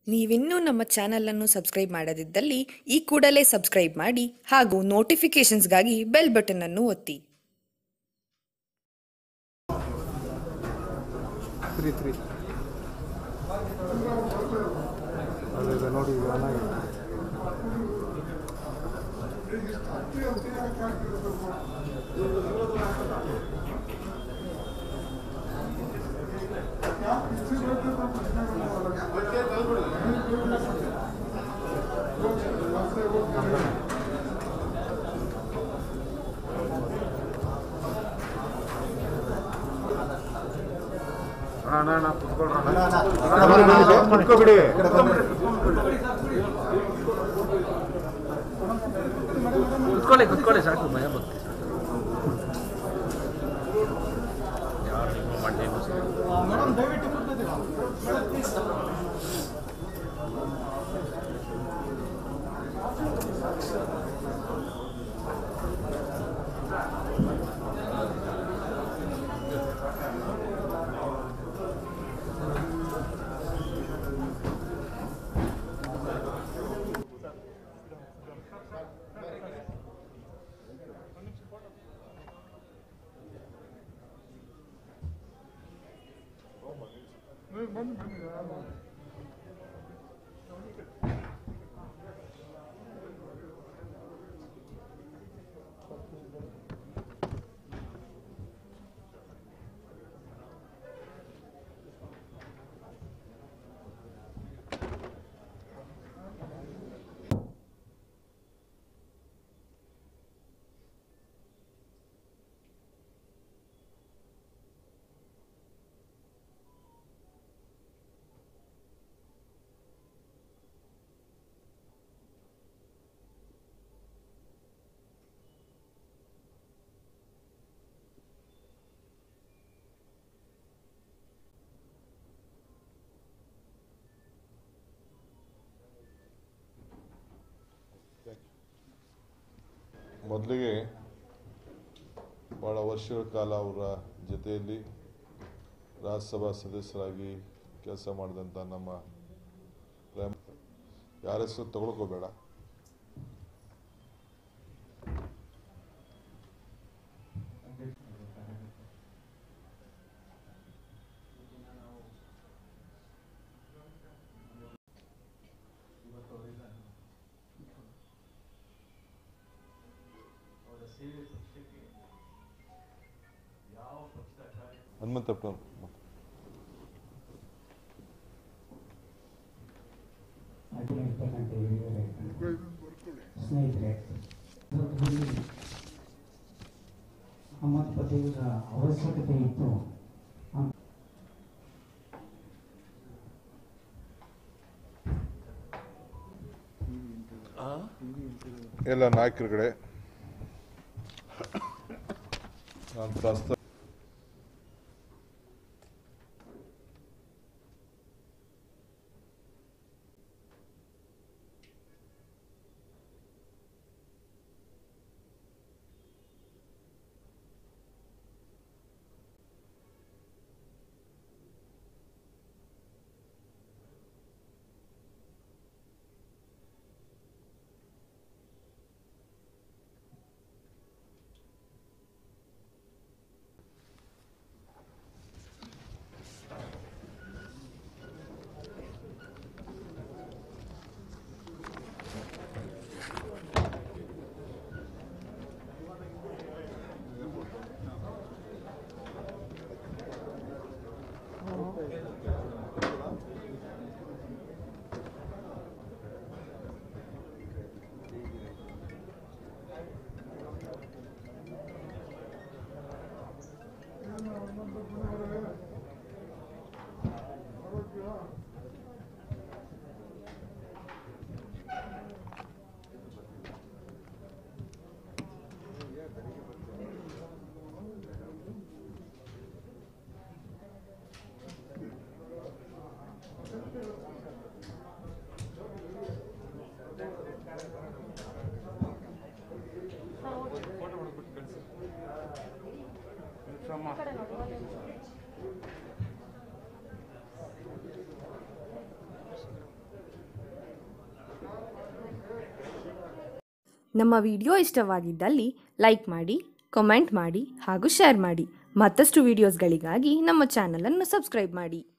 ನೀವಿನ್ನೂ ನಮ್ಮ ಚಾನಲನ್ನು ಸಬ್ಸ್ಕ್ರೈಬ್ ಮಾಡದಿದ್ದಲ್ಲಿ ಈ ಕೂಡಲೇ ಸಬ್ಸ್ಕ್ರೈಬ್ ಮಾಡಿ ಹಾಗೂ ನೋಟಿಫಿಕೇಷನ್ಸ್ಗಾಗಿ ಬೆಲ್ ಬಟನ್ ಅನ್ನು ಒತ್ತಿ ತ್ರೀ ತ್ರೀ ಅದೇ ನೋಡಿ ಇದು ಚೆನ್ನಾಗಿದೆ ಕುತ್ಕೋಬಿಡಿ ಕುತ್ಕೊಳ್ಳಿ ಕುತ್ಕೊಳ್ಳಿ ಸಾಕು ಭಯ ಭಕ್ತಿ ಯಾರು ಮಾಡಲಿ ಮೊದಲಿಗೆ ಭಾಳ ವರ್ಷಗಳ ಕಾಲ ಅವರ ಜೊತೆಯಲ್ಲಿ ರಾಜ್ಯಸಭಾ ಸದಸ್ಯರಾಗಿ ಕೆಲಸ ಮಾಡಿದಂಥ ನಮ್ಮ ರೆಮ್- ಯಾರ ಹೆಸರು ತಗೊಳ್ಕೋಬೇಡ ಹನುಮಂತಪ್ಪ ಆಗಿರ್ತಕ್ಕಂಥ ಹಿರಿಯರೇ ಸ್ನೇಹಿತರೆ ಇವತ್ತು ಅಹಮದ್ ಪಟೇಲ್ರ ಅವಶ್ಯಕತೆ ಇತ್ತು ಅಂತ ಎಲ್ಲ ನಾಯಕರುಗಳೇ ನಾನು ಪ್ರಸ್ತಾವ ನಮ್ಮ ವಿಡಿಯೋ ಇಷ್ಟವಾಗಿದ್ದಲ್ಲಿ ಲೈಕ್ ಮಾಡಿ ಕಮೆಂಟ್ ಮಾಡಿ ಹಾಗೂ ಶೇರ್ ಮಾಡಿ ಮತ್ತಷ್ಟು ವಿಡಿಯೋಸ್ಗಳಿಗಾಗಿ ನಮ್ಮ ಚಾನಲನ್ನು ಸಬ್ಸ್ಕ್ರೈಬ್ ಮಾಡಿ